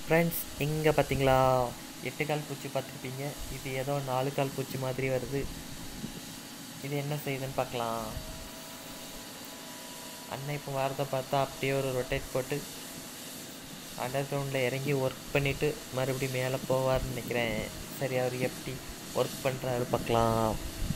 friends இங்கே பார்த்தீங்களா எட்டு கால் பூச்சி பார்த்துருப்பீங்க இது ஏதோ நாலு கால் பூச்சி மாதிரி வருது இது என்ன செய்யுதுன்னு பார்க்கலாம் அண்ணன் இப்போ வரதை பார்த்தா அப்படியே ஒரு ரொட்டேட் போட்டு அண்டர் கிரவுண்டில் இறங்கி ஒர்க் பண்ணிவிட்டு மறுபடியும் மேலே போவார்னு நினைக்கிறேன் சரி அவர் எப்படி ஒர்க் பண்ணுறாரு பார்க்கலாம்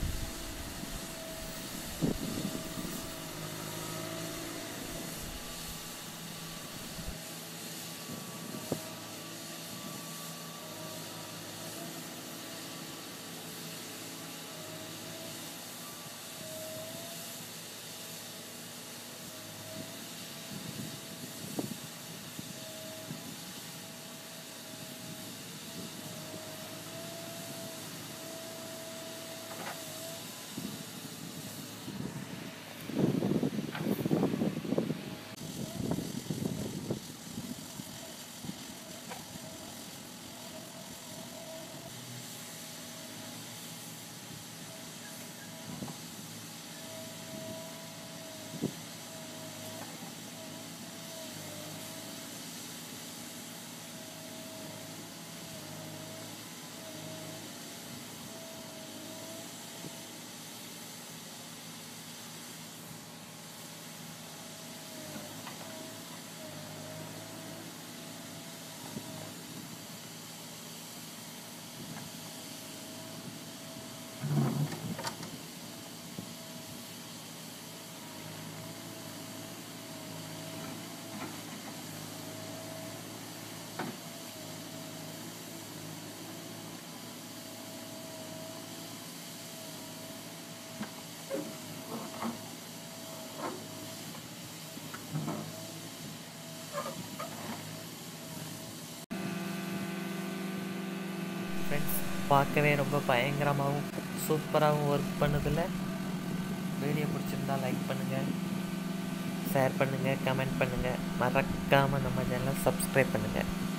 ஃப்ரெண்ட்ஸ் பார்க்கவே ரொம்ப பயங்கரமாகவும் சூப்பராகவும் ஒர்க் பண்ணுதில்ல வீடியோ பிடிச்சிருந்தா லைக் பண்ணுங்கள் ஷேர் பண்ணுங்கள் கமெண்ட் பண்ணுங்கள் மறக்காமல் நம்ம சேனலை சப்ஸ்கிரைப் பண்ணுங்கள்